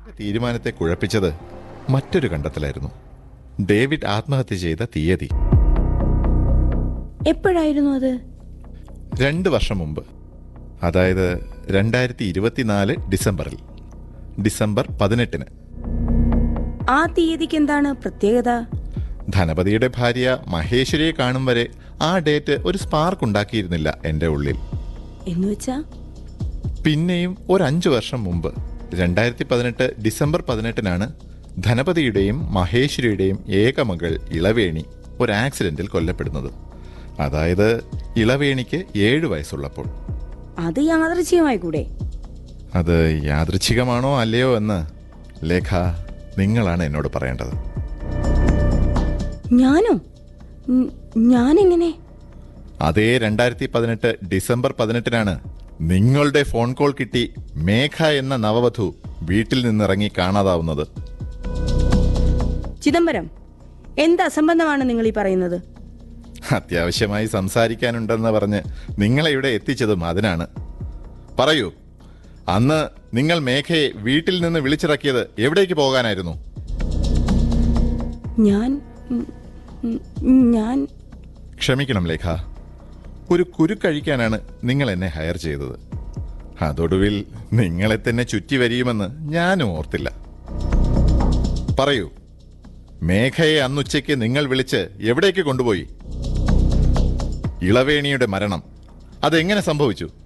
തീരുമാനത്തെ കുഴപ്പിച്ചത് മറ്റൊരു കണ്ടെത്തലായിരുന്നു ഡേവിഡ് ആത്മഹത്യ ചെയ്ത തീയതി എപ്പോഴായിരുന്നു അത് രണ്ട് വർഷം മുമ്പ് അതായത് രണ്ടായിരത്തി ഇരുപത്തിനാല് ഡിസംബറിൽ ഡിസംബർ പതിനെട്ടിന് ആ തീയതിക്ക് എന്താണ് പ്രത്യേകത ധനപതിയുടെ ഭാര്യ മഹേശ്വരിയെ കാണും വരെ ആ ഡേറ്റ് ഒരു സ്പാർക്ക് ഉണ്ടാക്കിയിരുന്നില്ല എൻ്റെ ഉള്ളിൽ എന്നുവെച്ചാ പിന്നെയും ഒരു അഞ്ചു വർഷം മുമ്പ് രണ്ടായിരത്തി പതിനെട്ട് ഡിസംബർ പതിനെട്ടിനാണ് ധനപതിയുടെയും മഹേശ്വരിയുടെയും ഏകമകൾ ഇളവേണി ഒരു ആക്സിഡന്റിൽ കൊല്ലപ്പെടുന്നത് അതായത് ഇളവേണിക്ക് ഏഴു വയസ്സുള്ളപ്പോൾ അത് യാദൃച്ഛികമായി കൂടെ അത് യാദൃച്ഛികമാണോ അല്ലയോ എന്ന് ലേഖ നിങ്ങളാണ് എന്നോട് പറയേണ്ടത് ഞാനോ ഉം, ഞാനെങ്ങനെ അതേ രണ്ടായിരത്തി പതിനെട്ട് ഡിസംബർ പതിനെട്ടിനാണ് നിങ്ങളുടെ ഫോൺ കോൾ കിട്ടി മേഘ എന്ന നവവധു വീട്ടിൽ നിന്നിറങ്ങി കാണാതാവുന്നത് ചിദംബരം എന്ത് അസംബന്ധമാണ് നിങ്ങൾ ഈ പറയുന്നത് അത്യാവശ്യമായി സംസാരിക്കാനുണ്ടെന്ന് പറഞ്ഞ് നിങ്ങളെ ഇവിടെ എത്തിച്ചതും അതിനാണ് പറയൂ അന്ന് നിങ്ങൾ മേഘയെ വീട്ടിൽ നിന്ന് വിളിച്ചിറക്കിയത് എവിടേക്ക് പോകാനായിരുന്നു ഞാൻ ഉം, ഉം, ഞാൻ ക്ഷമിക്കണം ലേഖ ഒരു കുരുക്കഴിക്കാനാണ് നിങ്ങൾ എന്നെ ഹയർ ചെയ്തത് അതൊടുവിൽ നിങ്ങളെ തന്നെ ചുറ്റി വരിയുമെന്ന് ഞാനും ഓർത്തില്ല പറയൂ മേഘയെ അന്നുച്ചയ്ക്ക് നിങ്ങൾ വിളിച്ച് എവിടേക്ക് കൊണ്ടുപോയി ഇളവേണിയുടെ മരണം അതെങ്ങനെ സംഭവിച്ചു